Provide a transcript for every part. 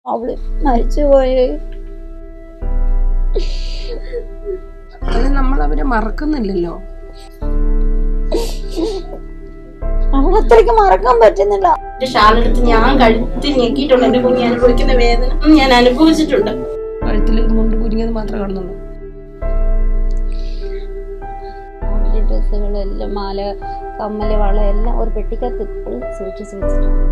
അവള് മരിച്ചുപോയി അത് നമ്മൾ അവരെ മറക്കുന്നില്ലല്ലോ അവളത്രയ്ക്ക് മറക്കാൻ പറ്റുന്നില്ല എന്റെ ഷാളെടുത്ത് ഞാൻ കഴുത്തിൽ ഞെക്കിയിട്ടുണ്ട് എന്റെ കുഞ്ഞ് അനുഭവിക്കുന്ന വേദന ഞാൻ അനുഭവിച്ചിട്ടുണ്ട് കഴുത്തിൽ മുണ്ട് കുരുങ്ങിയത് മാത്രമേ കാണുന്നുള്ളൂ അവളുടെ ഡ്രസ്സുകളെല്ലാം മാല കമ്മല് വള എല്ലാം ഒരു പെട്ടിക്കകത്ത് ഇപ്പോഴും സൂക്ഷിച്ച് വെച്ചിട്ടുണ്ട്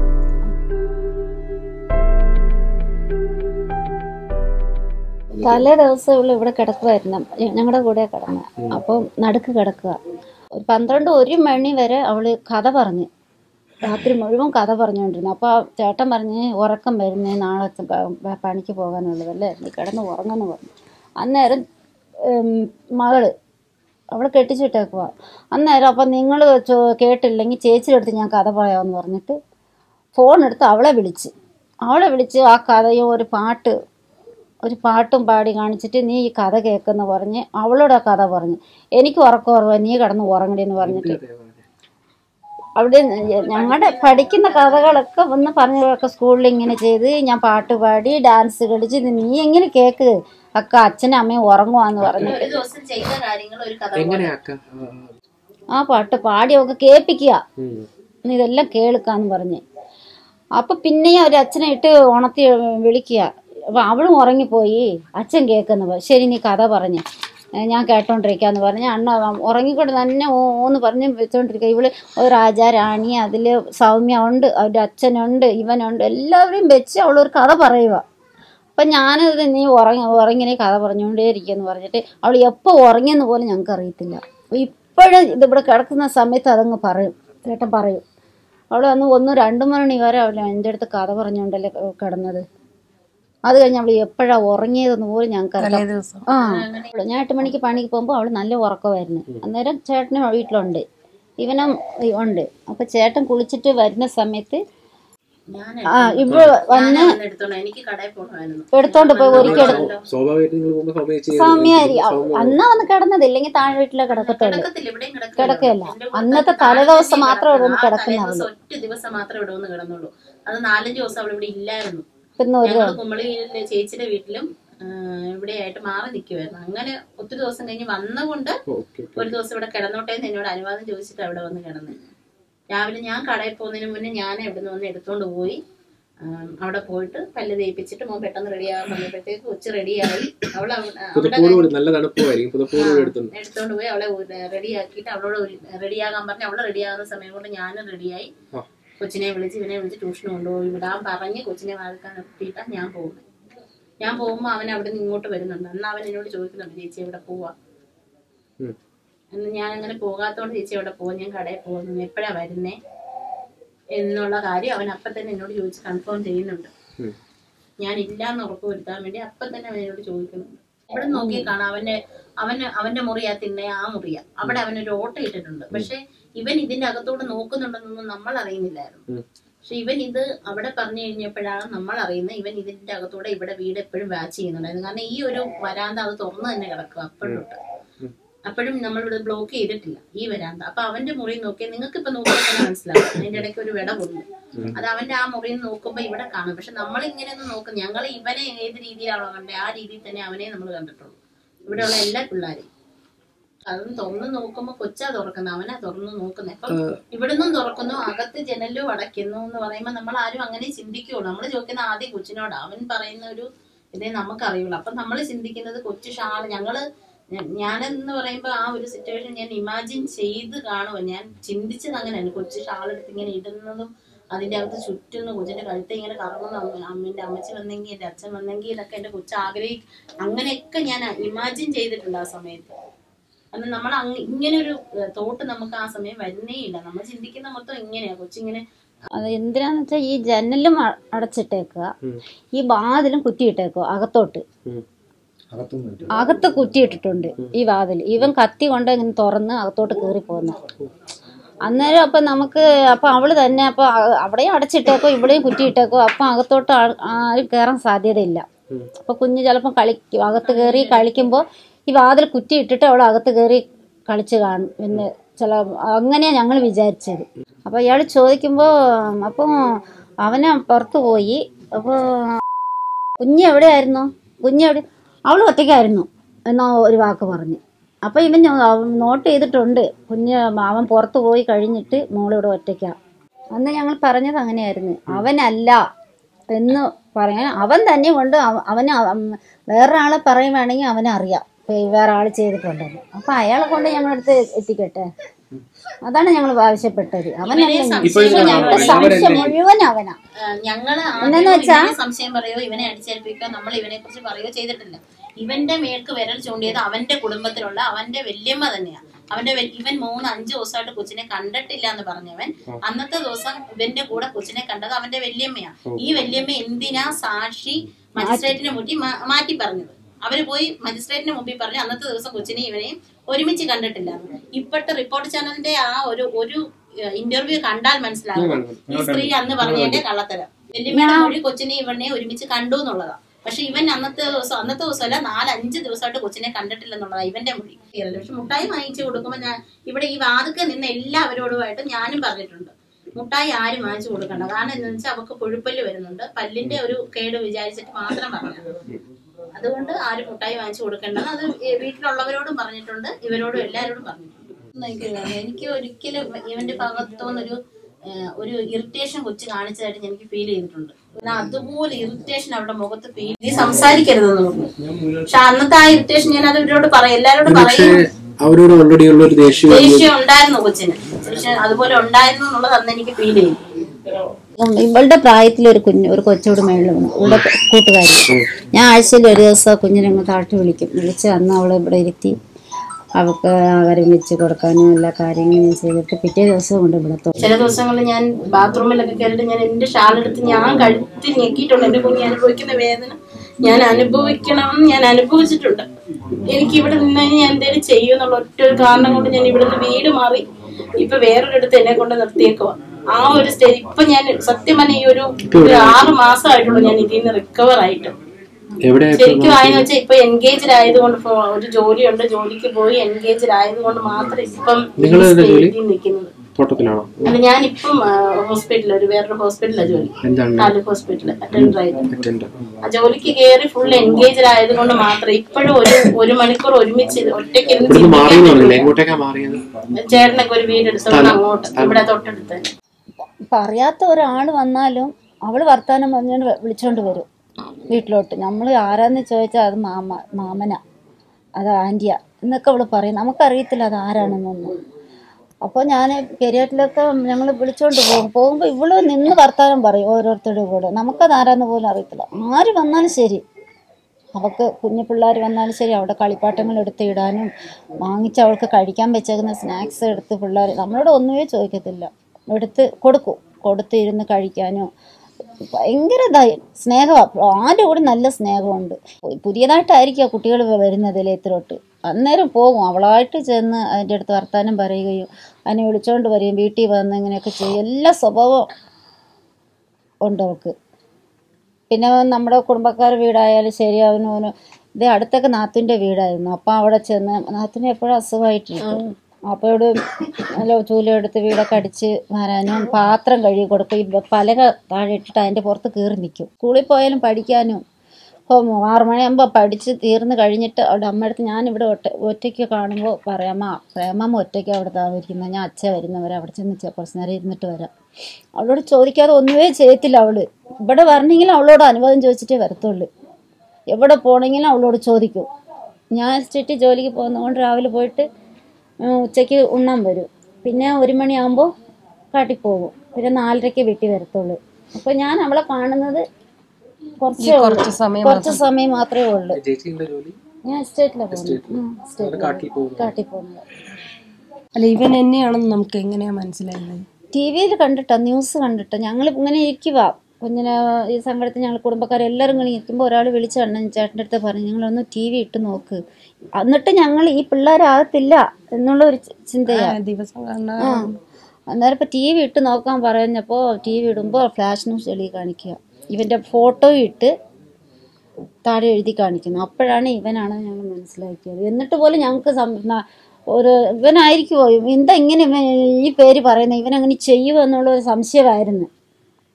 തലേ ദിവസം ഇവള് ഇവിടെ കിടക്കുമായിരുന്നു ഞങ്ങളുടെ കൂടെ കിടന്ന് അപ്പം നടുക്ക് കിടക്കുക ഒരു പന്ത്രണ്ട് ഒരു മണി വരെ അവള് കഥ പറഞ്ഞ് രാത്രി മുഴുവൻ കഥ പറഞ്ഞുകൊണ്ടിരുന്നു അപ്പോൾ ആ ചേട്ടൻ പറഞ്ഞ് ഉറക്കം വരുന്നേ നാളെ ച- പ- പണിക്ക് പോകാനുള്ളതല്ലേ നീ കിടന്ന് ഉറങ്ങുന്നു പറഞ്ഞു അന്നേരം ഉം, മകള് അവളെ കെട്ടിച്ചിട്ടേക്കുക അന്നേരം അപ്പം നിങ്ങൾ കേട്ടില്ലെങ്കിൽ ചേച്ചിയുടെ അടുത്ത് ഞാൻ കഥ പറയാമെന്ന് പറഞ്ഞിട്ട് ഫോൺ എടുത്ത് അവളെ വിളിച്ച് അവളെ വിളിച്ച് ആ കഥയും ഒരു പാട്ട് ഒരു പാട്ടും പാടി കാണിച്ചിട്ട് നീ ഈ കഥ കേൾക്കെന്ന് പറഞ്ഞ് അവളോട് ആ കഥ പറഞ്ഞു എനിക്ക് ഉറക്കം ഉറവ നീ കിടന്ന് ഉറങ്ങടി എന്ന് പറഞ്ഞിട്ട് അവിടെ ഞങ്ങളുടെ പഠിക്കുന്ന കഥകളൊക്കെ ഒന്ന് പറഞ്ഞതൊക്കെ സ്കൂളിൽ ഇങ്ങനെ ചെയ്ത് ഞാൻ പാട്ട് പാടി ഡാൻസ് കളിച്ച് ഇത് നീ എങ്ങനെ കേക്ക് അക്ക അച്ഛനും അമ്മയും ഉറങ്ങുവാന്ന് പറഞ്ഞു ഒരു ദിവസം ചെയ്ത കാര്യങ്ങൾ ഒരു കഥ പോലെ. എങ്ങനെയാക്ക ആ പാട്ട് പാടി ഒക്കെ കേൾപ്പിക്കുക നീ ഇതെല്ലാം കേൾക്കാന്ന് പറഞ്ഞ് അപ്പൊ പിന്നെയും ഒരു അച്ഛനെ ഇട്ട് ഉണർത്തി വിളിക്കുക അപ്പൊ അവളും ഉറങ്ങിപ്പോയി അച്ഛൻ കേൾക്കുന്നു പറ- ശരി നീ കഥ പറഞ്ഞ് ഏ, ഞാൻ കേട്ടോണ്ടിരിക്കാന്ന് പറഞ്ഞ് അണ്ണ ഉറങ്ങിക്കൊണ്ട് തന്നെ ഓ ഓന്ന് പറഞ്ഞ് വെച്ചോണ്ടിരിക്കുക ഇവള് ഒരു രാജ റാണി അതില് സൗമ്യ ഉണ്ട് അവരുടെ അച്ഛനുണ്ട് ഇവനുണ്ട് എല്ലാവരെയും വെച്ച് അവളൊരു കഥ പറയുക അപ്പം ഞാനത് നീ ഉറങ്ങി ഉറങ്ങിനെ കഥ പറഞ്ഞുകൊണ്ടേ ഇരിക്കുമെന്ന് പറഞ്ഞിട്ട് അവൾ എപ്പോൾ ഉറങ്ങിയെന്ന് പോലും ഞങ്ങൾക്ക് അറിയത്തില്ല ഇപ്പോഴും ഇതിവിടെ കിടക്കുന്ന സമയത്ത് അതങ്ങ് പറയും ചേട്ടൻ പറയും അവൾ അന്ന് ഒന്ന് രണ്ട് മണി വരെ അവൾ എൻ്റെ അടുത്ത് കഥ പറഞ്ഞുകൊണ്ടല്ലേ കിടന്നത് അത് കഴിഞ്ഞ് അവൾ എപ്പോഴാണ് ഉറങ്ങിയതെന്ന് പോലും ഞങ്ങൾക്ക് തലേ അറിയാം ദിവസം ആ ഞാൻ എട്ട് മണിക്ക് പണിക്ക് പോകുമ്പോൾ അവൾ നല്ല ഉറക്കമായിരുന്നു അന്നേരം ചേട്ടനും വീട്ടിലുണ്ട് ഇവനും ഉണ്ട് അപ്പൊ ചേട്ടൻ കുളിച്ചിട്ട് വരുന്ന സമയത്ത് ഞാൻ ആ ഇവിടെ വന്ന് ഞാൻ വന്ന് എടുത്തോണ്ട് എനിക്ക് കടയിൽ പോകണമായിരുന്നു എടുത്തോണ്ട് പോയി ഒരിക്കൽ എടുത്തു സ്വാഭാവികമായിട്ട് നിങ്ങൾ പോകുമ്പോൾ സൗമ്യ ചേച്ചി സൗമ്യായിരിക്കും അന്നാ വന്ന് കിടന്നത് ഇല്ലെങ്കിൽ താഴെ വീട്ടിലെ കിടക്കത്തുള്ളൂ കിടക്കത്തില്ല ഇവിടെയും കിടക്കുകയല്ല. എന്റെ കൂടെ അന്നത്തെ താഴെ തലേദിവസം തന്നെ മാത്രമേ ഇവിടെ കിടക്കണം. ഒന്ന് ആ കിടക്കുന്ന തലേദിവസം ഒറ്റ ദിവസം മാത്രമേ ഇവിടെ ഒന്ന് കിടന്നുള്ളൂ അത് നാലഞ്ച് ദിവസം അവൾ ഇവിടെ ഇല്ലായിരുന്നു പിന്നെ ഒരു ഞങ്ങൾ കുമ്പളിയിലെ ചേച്ചിയുടെ വീട്ടിലും ആ, ഇവിടെയായിട്ട് മാറി നിൽക്കുമായിരുന്നു അങ്ങനെ ഒത്തിരി ദിവസം കഴിഞ്ഞ് വന്നുകൊണ്ട് ഓക്കെ ഒരു ദിവസം ഇവിടെ കിടന്നോട്ടെ എന്ന് എന്നോട് അനുവാദം ചോദിച്ചിട്ട് അവിടെ വന്ന് കിടന്നു രാവിലെ ഞാൻ കടയിൽ പോകുന്നതിന് മുന്നേ ഞാൻ ഇവിടെ നിന്ന് വന്ന് എടുത്തോണ്ട് പോയി ആം, അവിടെ പോയിട്ട് പല്ല് തേപ്പിച്ചിട്ട് മോൻ പെട്ടെന്ന് റെഡിയാകാൻ പറഞ്ഞപ്പോഴത്തേക്ക് കൊച്ച് റെഡിയായി അവൾ അവിടെ പുതപ്പോട് കൂടി നല്ല തണുപ്പുമായിരിക്കും പുതപ്പോട് കൂടി എടുത്തുണ്ട് എടുത്തോണ്ട് പോയി അവളെ റെഡിയാക്കിയിട്ട് അവളോട് റെഡിയാകാൻ പറഞ്ഞ് അവള് റെഡിയാകുന്ന സമയം കൊണ്ട് ഞാനും റെഡിയായി ആ. കൊച്ചിനെ വിളിച്ച് ഇവനെ വിളിച്ച് ട്യൂഷന് കൊണ്ടുപോയി വിടാൻ പറഞ്ഞ് കൊച്ചിനെ വാഴ്ക്കാൻ നിർത്തിയിട്ടാണ് ഞാൻ പോകുന്നത് ഞാൻ പോകുമ്പോൾ അവൻ അവിടെ നിന്ന് ഇങ്ങോട്ട് വരുന്നുണ്ട് അന്ന് അവൻ എന്നോട് ചോദിക്കുന്നുണ്ട് ചേച്ചി എവിടെ പോവാ ഉം. അന്ന് ഞാൻ അങ്ങനെ പോകാത്തോണ്ട് ചേച്ചി എവിടെ പോകും ഞാൻ കടയിൽ പോകുന്നു എപ്പോഴാ വരുന്നേ എന്നുള്ള കാര്യം അവൻ അപ്പം തന്നെ എന്നോട് ചോദിച്ച് കൺഫേം ചെയ്യുന്നുണ്ട് ഉം. ഞാൻ ഇല്ലാന്ന് ഉറപ്പ് വരുത്താൻ വേണ്ടി അപ്പം തന്നെ അവൻ എന്നോട് ചോദിക്കുന്നുണ്ട് ഇവിടെ നോക്കി കാണാം അവന്റെ അവന് അവന്റെ മുറിയാ തിന്നെ ആ മുറിയാ അവിടെ അവനൊരു ഓട്ട ഇട്ടിട്ടുണ്ട് പക്ഷെ ഇവൻ ഇതിന്റെ അകത്തോട്ട് നോക്കുന്നുണ്ടെന്നൊന്നും നമ്മൾ അറിയുന്നില്ലായിരുന്നു ഉം. പക്ഷെ ഇവൻ ഇത് അവിടെ പറഞ്ഞു കഴിഞ്ഞപ്പോഴാണ് നമ്മൾ അറിയുന്നത് ഇവൻ ഇതിന്റെ അകത്തൂടെ ഇവിടെ വീട് എപ്പോഴും വാച്ച് ചെയ്യുന്നുണ്ടായിരുന്നു കാരണം ഈ ഒരു വരാന്ത അത് തുറന്നു തന്നെ കിടക്കുക അപ്പോഴും തൊട്ട് ഉം. അപ്പോഴും നമ്മൾ ഇവിടെ ബ്ലോക്ക് ചെയ്തിട്ടില്ല ഈ വരാന്ത അപ്പൊ അവന്റെ മുറി നോക്കിയാൽ നിങ്ങൾക്ക് ഇപ്പൊ നോക്കിയാൽ തന്നെ മനസ്സിലാവും അതിന്റെ ഇടയ്ക്ക് ഒരു വിട പൊന്നു ഉം. അത് അവന്റെ ആ മുറിയിൽ നിന്ന് നോക്കുമ്പോ ഇവിടെ കാണും പക്ഷെ നമ്മൾ ഇങ്ങനെ ഒന്ന് നോക്കും ഞങ്ങൾ ഇവനെ ഏത് രീതിയിലാണോ കണ്ടത് ആ രീതിയിൽ തന്നെ അവനെ നമ്മൾ കണ്ടിട്ടുള്ളൂ ഇവിടെയുള്ള എല്ലാ പിള്ളേരെയും അതും തുറന്ന് നോക്കുമ്പോ കൊച്ചാ തുറക്കുന്നത് അവനാ തുറന്ന് നോക്കുന്നത് അപ്പം ഇവിടുന്നും തുറക്കുന്നു അകത്ത് ജനലും അടയ്ക്കുന്നു എന്ന് പറയുമ്പോൾ നമ്മൾ ആരും അങ്ങനെ ചിന്തിക്കുള്ളൂ നമ്മൾ ചോദിക്കുന്ന ആദ്യം കൊച്ചിനോട് അവൻ പറയുന്ന ഒരു ഇതേ നമുക്ക് അറിയുള്ളൂ അപ്പൊ നമ്മൾ ചിന്തിക്കുന്നത് കൊച്ചു ഷാള് ഞങ്ങള് ഞ- ഞാനെന്ന് പറയുമ്പോൾ ആ ഒരു സിറ്റുവേഷൻ ഞാൻ ഇമാജിൻ ചെയ്ത് കാണുക ഞാൻ ചിന്തിച്ചത് അങ്ങനെയാണ് കൊച്ചു ഷാളെടുത്ത് ഇങ്ങനെ ഇടുന്നതും അതിന്റെ അകത്ത് ചുറ്റുന്ന കൊച്ചിന്റെ കഴുത്ത് ഇങ്ങനെ കറങ്ങുന്ന അമ്മ അമ്മേന്റെ അമ്മച്ചി വന്നെങ്കിൽ എന്റെ അച്ഛൻ വന്നെങ്കിൽ എന്നൊക്കെ എന്റെ കൊച്ചു ആഗ്രഹിക്കും അങ്ങനെയൊക്കെ ഞാൻ ഇമാജിൻ ചെയ്തിട്ടുണ്ട് ആ സമയത്ത് അന്ന് നമ്മൾ അങ്ങ് ഇങ്ങനെ ഒരു തോട്ട് നമുക്ക് ആ സമയം വരുന്നേ ഇല്ല നമ്മൾ ചിന്തിക്കുന്ന മൊത്തം ഇങ്ങനെയാ കൊച്ചിങ്ങനെ അത് എന്തിനാന്ന് വെച്ചാൽ ഈ ജനലും അ- അടച്ചിട്ടേക്കുക ഉം. ഈ വാതിലും കുറ്റിയിട്ടേക്കുക അകത്തോട്ട് ഉം. അകത്ത് കുറ്റിയിട്ടിട്ടുണ്ട് ഈ വാതിൽ ഇവൻ കത്തി കൊണ്ട് ഇങ്ങനെ തുറന്ന് അകത്തോട്ട് കയറി പോകുന്ന അന്നേരം അപ്പൊ നമുക്ക് അപ്പൊ അവള് തന്നെ അപ്പൊ അ- അവിടെയും അടച്ചിട്ടേക്കോ ഇവിടെയും കുറ്റിയിട്ടേക്കോ അപ്പൊ അകത്തോട്ട് ആ- ആരും കയറാൻ സാധ്യതയില്ല ഉം. അപ്പൊ കുഞ്ഞ് ചിലപ്പോൾ കളിക്കും അകത്ത് കയറി കളിക്കുമ്പോൾ ഈ വാതിൽ കുറ്റിയിട്ടിട്ട് അവൾ അകത്ത് കയറി കളിച്ച് കാണും പിന്നെ ചില അങ്ങനെയാ ഞങ്ങൾ വിചാരിച്ചത് അപ്പോൾ ഇയാൾ ചോദിക്കുമ്പോൾ അപ്പോൾ അവനെ പുറത്ത് പോയി അപ്പോൾ കുഞ്ഞ് എവിടെയായിരുന്നു കുഞ്ഞ് എവിടെ അവൾ ഒറ്റയ്ക്കായിരുന്നു എന്നോ ഒരു വാക്ക് പറഞ്ഞു അപ്പം ഇവൻ ഞോ- അവൻ നോട്ട് ചെയ്തിട്ടുണ്ട് കുഞ്ഞ് അവൻ പുറത്ത് പോയി കഴിഞ്ഞിട്ട് മോളിവിടെ ഒറ്റയ്ക്കാ അന്ന് ഞങ്ങൾ പറഞ്ഞത് അങ്ങനെയായിരുന്നു അവനല്ല എന്ന് പറയാൻ അവൻ തന്നെ കൊണ്ട് അവ- അവന് അവ- വേറൊരാളെ പറയുവാണെങ്കിൽ അവനറിയാം ഇപ്പൊ വേറെ ആൾ ചെയ്തിട്ടുണ്ടെന്ന് അപ്പം അയാളെ കൊണ്ട് ഞങ്ങളടുത്ത് എത്തിക്കട്ടെ അതാണ് ഞങ്ങൾ ആവശ്യപ്പെട്ടത് അവനല്ല ഇപ്പോൾ ഇത് ഞങ്ങളുടെ സംശയം മുഴുവൻ അവനാ ആ, ഞങ്ങള് എന്താന്ന് ആദ്യം വെച്ചാ- ഇവനെ സംശയം പറയോ ഇവനെ അടിച്ചേൽപ്പിക്കോ നമ്മൾ ഇവനെ കുറിച്ച് പറയോ ചെയ്തിട്ടില്ല ഇവന്റെ മേൽക്ക് വിരൽ ചൂണ്ടിയത് അവന്റെ കുടുംബത്തിലുള്ള അവന്റെ വല്യമ്മ തന്നെയാ അവന്റെ വൽ- ഇവൻ മൂന്ന് അഞ്ച് ദിവസമായിട്ട് കൊച്ചിനെ കണ്ടിട്ടില്ല എന്ന് പറഞ്ഞവൻ അന്നത്തെ ദിവസം ഇവന്റെ കൂടെ കൊച്ചിനെ കണ്ടത് അവന്റെ വല്യമ്മയാ ഈ വല്യമ്മ എന്തിനാ സാക്ഷി മജിസ്ട്രേറ്റിനെ മുറ്റി മാ- മാറ്റി പറഞ്ഞത് അവര് പോയി മജിസ്ട്രേറ്റിന് മുമ്പിൽ പറഞ്ഞു അന്നത്തെ ദിവസം കൊച്ചിനെ ഇവനെയും ഒരുമിച്ച് കണ്ടിട്ടില്ല ഇപ്പോഴത്തെ റിപ്പോർട്ട് ചാനലിന്റെ ആ ഒരു ഒരു ഇന്റർവ്യൂ കണ്ടാൽ മനസ്സിലാകും ഈ സ്ത്രീ അന്ന് പറഞ്ഞതിന്റെ കള്ളത്തരം വല്യമ്മയുടെ മൊഴി കൊച്ചിനെ ഇവനെ ഒരുമിച്ച് കണ്ടു എന്നുള്ളതാ പക്ഷെ ഇവൻ അന്നത്തെ ദിവസം അന്നത്തെ ദിവസമല്ല നാലഞ്ച് ദിവസമായിട്ട് കൊച്ചിനെ കണ്ടിട്ടില്ലെന്നുള്ളതാ ഇവന്റെ മൊഴി പക്ഷെ മുട്ടായി വാങ്ങിച്ചു കൊടുക്കുമ്പോൾ ഞാൻ ഇവിടെ ഈ വാതുക്കെ നിന്ന് എല്ലാവരോടുമായിട്ട് ഞാനും പറഞ്ഞിട്ടുണ്ട് മുട്ടായി ആരും വാങ്ങിച്ചു കൊടുക്കണ്ട കാരണം എന്താണെന്ന് വെച്ചാൽ അവർക്ക് പുഴുപ്പല്ല് വരുന്നുണ്ട് പല്ലിന്റെ ഒരു കേട് വിചാരിച്ചിട്ട് മാത്രം പറഞ്ഞു അതുകൊണ്ട് ആരും മുട്ടായി വാങ്ങിച്ചു കൊടുക്കേണ്ടത് അത് ഈ വീട്ടിലുള്ളവരോടും പറഞ്ഞിട്ടുണ്ട് ഇവരോടും എല്ലാവരോടും പറഞ്ഞിട്ടുണ്ട് ഒന്നും എനിക്ക് വേണ്ട. എനിക്ക് ഒരിക്കലും ഇവന്റെ ഭാഗത്തുനിന്നൊരു ഏഹ്, ഒരു ഇറിറ്റേഷൻ കൊച്ചു കാണിച്ചതായിട്ട് എനിക്ക് ഫീൽ ചെയ്തിട്ടുണ്ട് എന്നാൽ അതുപോലെ ഇറിറ്റേഷൻ അവിടെ മുഖത്ത് ഫീൽ നീ സംസാരിക്കരുതെന്ന് പറഞ്ഞു പക്ഷെ അന്നത്തെ ആ ഇറിറ്റേഷൻ ഞാൻ അത് ഇവരോട് പറയും എല്ലാവരോടും പക്ഷേ പറയും അവരോട് ഓൾറെഡി ഉള്ള ഒരു ദേഷ്യം ദേഷ്യം ഉണ്ടായിരുന്നു കൊച്ചിന് പക്ഷെ അതുപോലെ ഉണ്ടായിരുന്നു എന്നുള്ളത് അന്ന് എനിക്ക് ഫീൽ ചെയ്തു ഉം, ഇവളുടെ പ്രായത്തിൽ ഒരു കുഞ്ഞ് ഒരു കൊച്ചോട് മേളിൽ വന്നു ഇവളുടെ കൂട്ടുകാരി ഞാൻ ആഴ്ചയിൽ ഒരു ദിവസം കുഞ്ഞിനെ അങ്ങ് താഴ്ത്തി വിളിക്കും വിളിച്ച് അന്ന് അവളെ ഇവിടെ ഇരുത്തി അവൾക്ക് ആഹാരം വെച്ച് കൊടുക്കാനും എല്ലാ കാര്യങ്ങളും ചെയ്തിട്ട് പിറ്റേ ദിവസം കൊണ്ട് ഇവിടെ തൊ- ചില ദിവസങ്ങളിൽ ഞാൻ ബാത്റൂമിലൊക്കെ കയറിയിട്ട് ഞാൻ എന്റെ ഷാളെടുത്ത് ഞാൻ കഴുത്തിൽ ഞെക്കിയിട്ടുണ്ട് എന്റെ കുഞ്ഞ് അനുഭവിക്കുന്ന വേദന ഞാൻ അനുഭവിക്കണമെന്ന് ഞാൻ അനുഭവിച്ചിട്ടുണ്ട് എനിക്ക് ഇവിടെ നിന്ന് കഴിഞ്ഞ് ഞാൻ എന്തെങ്കിലും ചെയ്യും എന്നുള്ള ഒറ്റ ഒരു കാരണം കൊണ്ട് ഞാൻ ഇവിടെ നിന്ന് വീട് മാറി ഇപ്പൊ വേറൊരിടത്ത് എന്നെ കൊണ്ട് നിർത്തിയേക്കുവാ ആ ഒരു സ്റ്റേജ് ഇപ്പൊ ഞാൻ സത്യം പറഞ്ഞ ഈ ഒരു ഒരു ആറ് മാസമായിട്ടുള്ളൂ ഞാൻ ഇതിൽ നിന്ന് റിക്കവർ ആയിട്ട് എവിടെ ശരിക്കും ആയെന്ന് വെച്ചാൽ ഇപ്പൊ എൻഗേജ്ഡ് ആയതുകൊണ്ട് ഇപ്പൊ ഒരു ജോലിയുണ്ട് ജോലിക്ക് പോയി എൻഗേജ്ഡ് ആയതുകൊണ്ട് മാത്രം ഇപ്പം ഈ നിങ്ങള് ഏതാ ജോലി? സ്റ്റേജിൽ നിൽക്കുന്നത് തോട്ടത്തിലാണോ അല്ല ഞാനിപ്പം ഹോസ്പിറ്റലിൽ ഒരു വേറൊരു ഹോസ്പിറ്റലിലാണ് ജോലി എന്താണ് താലൂക്ക് ഹോസ്പിറ്റലിൽ അറ്റൻഡർ ആയിട്ട് അറ്റൻഡർ ആ ജോലിക്ക് കയറി ഫുൾ എൻഗേജ്ഡ് ആയതുകൊണ്ട് മാത്രം ഇപ്പോഴും ഒരു ഒരു മണിക്കൂർ ഒരുമിച്ച് ഒറ്റയ്ക്ക് ഇരുന്ന് ഇവിടുന്ന് മാറിയെന്ന് ചിന്തിക്കാൻ പറഞ്ഞില്ലേ എങ്ങോട്ടേക്കാ മാറിയത് പറ്റില്ല. ചേട്ടനൊക്കെ ഒരു വീട് എടുത്തോണ്ട് അങ്ങോട്ട് ഇവിടെ തൊട്ടടുത്ത് തന്നെ. പറയാത്ത ഒരാൾ വന്നാലും അവൾ വർത്താനം പറഞ്ഞുകൊണ്ട് വി- വിളിച്ചോണ്ട് വരും വീട്ടിലോട്ട് നമ്മൾ ആരാന്ന് ചോദിച്ചാൽ അത് മാമ മാമന അത് ആൻറ്റിയ എന്നൊക്കെ അവൾ പറയും നമുക്കറിയത്തില്ല അത് ആരാണെന്നൊന്നും അപ്പോൾ ഞാൻ പെരിയാറ്റിലൊക്കെ ഞങ്ങൾ വിളിച്ചോണ്ട് പോകും പോകുമ്പോൾ ഇവള് നിന്ന് വർത്താനം പറയും ഓരോരുത്തരുടെ കൂടെ നമുക്കത് ആരാന്ന് പോലും അറിയത്തില്ല ആര് വന്നാലും ശരി അവൾക്ക് കുഞ്ഞു പിള്ളേർ വന്നാലും ശരി അവിടെ കളിപ്പാട്ടങ്ങൾ എടുത്ത് ഇടാനും വാങ്ങിച്ച് അവൾക്ക് കഴിക്കാൻ വെച്ചേക്കുന്ന സ്നാക്സ് എടുത്ത് പിള്ളേർ നമ്മളോട് ഒന്നുമേ ചോദിക്കത്തില്ല എടുത്ത് കൊടുക്കും കൊടുത്ത് ഇരുന്ന് കഴിക്കാനോ ഭയങ്കര ഇതായി സ്നേഹമാണ് ആരുടെ കൂടെ നല്ല സ്നേഹമുണ്ട് പുതിയതായിട്ടായിരിക്കും ആ കുട്ടികൾ വരുന്നത് ലേത്തിലോട്ട് അന്നേരം പോകും അവളായിട്ട് ചെന്ന് അതിൻ്റെ അടുത്ത് വർത്താനം പറയുകയും അതിനെ വിളിച്ചോണ്ട് വരികയും വീട്ടിൽ വന്ന് ഇങ്ങനെയൊക്കെ ചെയ്യും എല്ലാ സ്വഭാവം ഉണ്ട് അവൾക്ക് പിന്നെ നമ്മുടെ കുടുംബക്കാർ വീടായാലും ശരി അവനും അവനും ഇത് അടുത്തൊക്കെ നാത്തിൻ്റെ വീടായിരുന്നു അപ്പം അവിടെ ചെന്ന് നാത്തിന് എപ്പോഴും അസുഖമായിട്ടിരിക്കും അപ്പോൾ ഇവിടെ നല്ല ചൂലെടുത്ത് വീടൊക്കെ അടിച്ച് വരാനും പാത്രം കഴുകി കൊടുക്കും ഈ പലക താഴെ ഇട്ടിട്ട് അതിൻ്റെ പുറത്ത് കയറി നിൽക്കും സ്കൂളിൽ പോയാലും പഠിക്കാനും ഇപ്പം ആറു മണിയാകുമ്പോൾ പഠിച്ച് തീർന്ന് കഴിഞ്ഞിട്ട് അവിടെ അമ്മയടുത്ത് ഞാൻ ഇവിടെ ഒറ്റ ഒറ്റയ്ക്ക് കാണുമ്പോൾ പറയാം അമ്മ പ്രേമമ്മ ഒറ്റയ്ക്ക് അവിടെ താമസിക്കുന്നത് ഞാൻ അച്ഛ വരുന്നവരെ അവിടെ ചെന്ന് ചെ- കുറച്ച് നേരം ഇരുന്നിട്ട് വരാം അവളോട് ചോദിക്കാതെ ഒന്നുമേ ചെയ്യത്തില്ല അവള് ഇവിടെ വരണമെങ്കിലും അവളോട് അനുവാദം ചോദിച്ചിട്ടേ വരത്തുള്ളൂ എവിടെ പോകണമെങ്കിലും അവളോട് ചോദിക്കും ഞാൻ എസ്റ്റേറ്റ് ജോലിക്ക് പോകുന്നതുകൊണ്ട് രാവിലെ പോയിട്ട് ഉം, ഉച്ചയ്ക്ക് ഉണ്ണാൻ വരും പിന്നെ ഒരു മണിയാകുമ്പോൾ കാട്ടിൽ പോകും പിന്നെ നാലരയ്ക്ക് വീട്ടിൽ വരത്തുള്ളൂ അപ്പോൾ ഞാൻ അവളെ കാണുന്നത് കുറച്ചേ ഉള്ളൂ കുറച്ച് സമയം കുറച്ച് സമയം മാത്രമേ ഉള്ളൂ ചേച്ചിയുടെ ജോലി ഞാൻ എസ്റ്റേറ്റിലാണ് പോകുന്നത് എസ്റ്റേറ്റിൽ കാട്ടിൽ പോകുന്നു കാട്ടിൽ പോകുന്നത് അല്ല ഇവൻ എന്നെയാണെന്ന് നമുക്ക് എങ്ങനെയാ മനസ്സിലായത് ടി വിയിൽ കണ്ടിട്ടാ ന്യൂസ് കണ്ടിട്ടാ ഞങ്ങൾ ഇങ്ങനെ ഇരിക്കുക കുഞ്ഞിനെ ഈ സങ്കടത്തിൽ ഞങ്ങൾ കുടുംബക്കാരെല്ലാവരും ഇങ്ങനെ ഇരിക്കുമ്പോൾ ഒരാൾ വിളിച്ച് അണ്ണൻ ചേട്ടൻ്റെ അടുത്ത് പറഞ്ഞു ഞങ്ങളൊന്ന് ടി വി ഇട്ട് നോക്ക് എന്നിട്ട് ഞങ്ങൾ ഈ പിള്ളേരാകത്തില്ല എന്നുള്ള ഒരു ചി- ചിന്തയാ ദിവസം കാണാൻ ആ അന്നേരം ഇപ്പം ടി വി ഇട്ട് നോക്കാൻ പറഞ്ഞപ്പോൾ ടി വി ഇടുമ്പോൾ ഫ്ലാഷ് ന്യൂസ് ചെളി കാണിക്കുക ഇവൻ്റെ ഫോട്ടോ ഇട്ട് താഴെ എഴുതി കാണിക്കുന്നു അപ്പോഴാണ് ഇവനാണ് ഞങ്ങൾ മനസ്സിലാക്കിയത് എന്നിട്ട് പോലും ഞങ്ങൾക്ക് സം- ന- ഒരു ഇവനായിരിക്കുമോ എന്താ ഇങ്ങനെ ഇവൻ ഈ പേര് പറയുന്നത് ഇവൻ അങ്ങനെ ചെയ്യുമോ എന്നുള്ള ഒരു സംശയമായിരുന്നു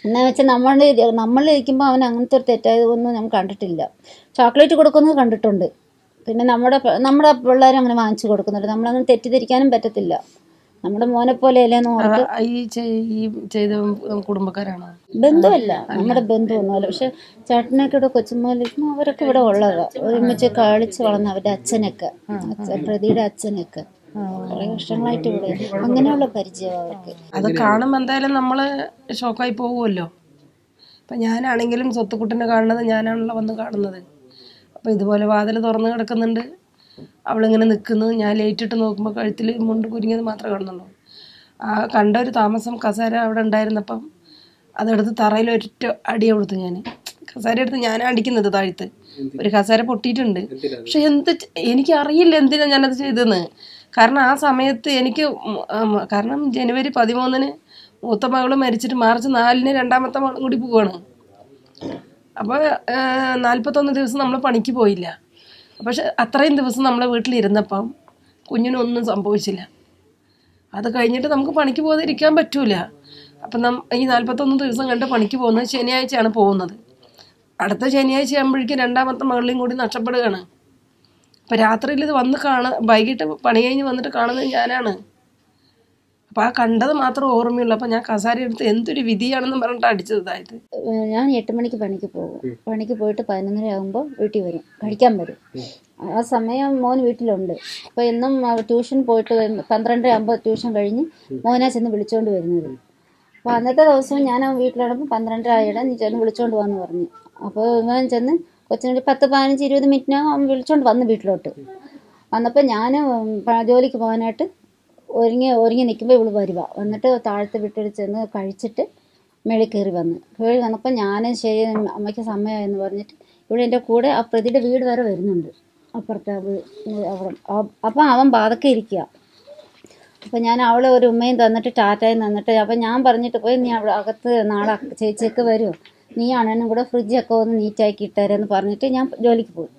എന്നാ വെച്ചാൽ നമ്മൾ നമ്മൾ ഇരിക്കുമ്പോൾ അവൻ അങ്ങനത്തെ ഒരു തെറ്റായതൊന്നും ഞാൻ കണ്ടിട്ടില്ല ചോക്ലേറ്റ് കൊടുക്കുന്നത് കണ്ടിട്ടുണ്ട് പിന്നെ നമ്മുടെ പ- നമ്മുടെ പിള്ളേർ അങ്ങനെ വാങ്ങിച്ചു കൊടുക്കുന്നുണ്ട് നമ്മളങ്ങനെ തെറ്റിദ്ധരിക്കാനും പറ്റത്തില്ല നമ്മുടെ മോനെ പോലെ അല്ലേന്ന് ഓർത്ത് ആ, ഈ ചെയ്- ഈ ചെയ്ത കുടുംബക്കാരാണോ ബന്ധുവല്ല നമ്മുടെ ബന്ധുവൊന്നുമല്ല പക്ഷെ ചേട്ടനൊക്കെ ഇവിടെ കൊച്ചുമോലിരിക്കും അവരൊക്കെ ഇവിടെ ഉള്ളതാ ഒരുമിച്ച് കളിച്ച് വളർന്ന അവരുടെ അച്ഛനൊക്കെ അച്ഛൻ പ്രതിയുടെ അച്ഛനൊക്കെ കുറെ വർഷങ്ങളായിട്ട് ഇവിടെ അങ്ങനെയുള്ള പരിചയം അവർക്ക് അത് കാണുമ്പോൾ എന്തായാലും നമ്മൾ ഷോക്കായി പോകുമല്ലോ അപ്പം ഞാനാണെങ്കിലും സ്വത്തുക്കുട്ടിനെ കാണുന്നത് ഞാനാണല്ലോ വന്ന് കാണുന്നത് അപ്പോൾ ഇതുപോലെ വാതിൽ തുറന്ന് കിടക്കുന്നുണ്ട് അവളിങ്ങനെ നിൽക്കുന്നത് ഞാൻ ലേറ്റിട്ട് നോക്കുമ്പോൾ കഴുത്തിൽ മുണ്ട് കുരുങ്ങിയത് മാത്രമേ കാണുന്നുള്ളൂ ആ കണ്ട ഒരു താമസം കസേര അവിടെ ഉണ്ടായിരുന്നപ്പം അതെടുത്ത് തറയിൽ ഒറ്റ അടി കൊടുത്തു ഞാൻ കസേര എടുത്ത് ഞാനാ അടിക്കുന്നത് താഴ്ത്ത് ഒരു കസേര പൊട്ടിയിട്ടുണ്ട് പക്ഷെ എന്ത് ചെ- എനിക്കറിയില്ല എന്തിനാ ഞാനത് ചെയ്തതെന്ന് കാരണം ആ സമയത്ത് എനിക്ക് ഉം, ഉം, കാരണം ജനുവരി പതിമൂന്നിന് മൂത്ത മകള് മരിച്ചിട്ട് മാർച്ച് നാലിന് രണ്ടാമത്തെ മകളും കൂടി പോവാണ് അപ്പോൾ നാൽപ്പത്തൊന്ന് ദിവസം നമ്മൾ പണിക്ക് പോയില്ല പക്ഷെ അത്രയും ദിവസം നമ്മളെ വീട്ടിലിരുന്നപ്പം കുഞ്ഞിനൊന്നും സംഭവിച്ചില്ല അത് കഴിഞ്ഞിട്ട് നമുക്ക് പണിക്ക് പോകാതെ ഇരിക്കാൻ പറ്റൂല അപ്പം നം ഈ നാൽപ്പത്തൊന്ന് ദിവസം കണ്ട് പണിക്ക് പോകുന്നത് ശനിയാഴ്ചയാണ് പോകുന്നത് അടുത്ത ശനിയാഴ്ച ആകുമ്പോഴേക്കും രണ്ടാമത്തെ മകളിലും കൂടി നഷ്ടപ്പെടുകയാണ് അപ്പം രാത്രിയിൽ ഇത് വന്ന് കാണ വൈകിട്ട് പണി കഴിഞ്ഞ് വന്നിട്ട് കാണുന്നത് ഞാനാണ് അപ്പം ആ കണ്ടത് മാത്രം ഓർമ്മയുള്ളൂ അപ്പം ഞാൻ കസാര എടുത്ത് എന്തൊരു വിധിയാണെന്ന് പറഞ്ഞിട്ട് അടിച്ചത് ഇതായത് ഏഹ് ഞാൻ എട്ട് മണിക്ക് പണിക്ക് പോകും പണിക്ക് പോയിട്ട് പതിനൊന്നര ആകുമ്പോൾ വീട്ടിൽ വരും കഴിക്കാൻ വരും ആ സമയം മോൻ വീട്ടിലുണ്ട് അപ്പോൾ എന്നും അവ- ട്യൂഷൻ പോയിട്ട് വരുന്ന- പന്ത്രണ്ടര ആകുമ്പോൾ ട്യൂഷൻ കഴിഞ്ഞ് മോനെ ചെന്ന് വിളിച്ചുകൊണ്ട് വരുന്നത് അപ്പോൾ അന്നത്തെ ദിവസം ഞാൻ അവൻ വീട്ടിലുള്ളപ്പോൾ പന്ത്രണ്ടര ആയിടെ നീ ചെന്ന് വിളിച്ചുകൊണ്ട് വന്ന് പറഞ്ഞു അപ്പോൾ ഇവൻ ചെന്ന് കൊച്ചിനൊരു പത്ത് പതിനഞ്ച് ഇരുപത് മിനിറ്റിനകം അവൻ വിളിച്ചുകൊണ്ട് വന്ന് വീട്ടിലോട്ട് വന്നപ്പോൾ ഞാൻ ജോലിക്ക് പോകാനായിട്ട് ഒരുങ്ങി ഒരുങ്ങി നിൽക്കുമ്പോൾ ഇവള് വരുക വന്നിട്ട് താഴത്തെ വീട്ടിൽ ചെന്ന് കഴിച്ചിട്ട് മേളിൽ കയറി വന്ന് കയറി വന്നപ്പോൾ ഞാൻ ശരി അമ്മയ്ക്ക് സമയമായെന്ന് പറഞ്ഞിട്ട് ഇവിടെ എൻ്റെ കൂടെ ആ പ്രതിയുടെ വീട് വരെ വരുന്നുണ്ട് അപ്പുറത്തെ വീ- അവിടെ അപ്പം അവൻ ബാധക്കെ ഇരിക്കുക അപ്പം ഞാൻ അവളെ ഒരു ഉമ്മയും തന്നിട്ട് ടാറ്റയും തന്നിട്ട് അപ്പം ഞാൻ പറഞ്ഞിട്ട് പോയി നീ അവിടെ അകത്ത് നാളെ അക്ക- ചേച്ചിയൊക്കെ വരുമോ നീ അണ്ണനും കൂടെ ഫ്രിഡ്ജൊക്കെ ഒന്ന് നീറ്റാക്കി ഇട്ടേരെന്ന് പറഞ്ഞിട്ട് ഞാൻ ജോലിക്ക് പോയി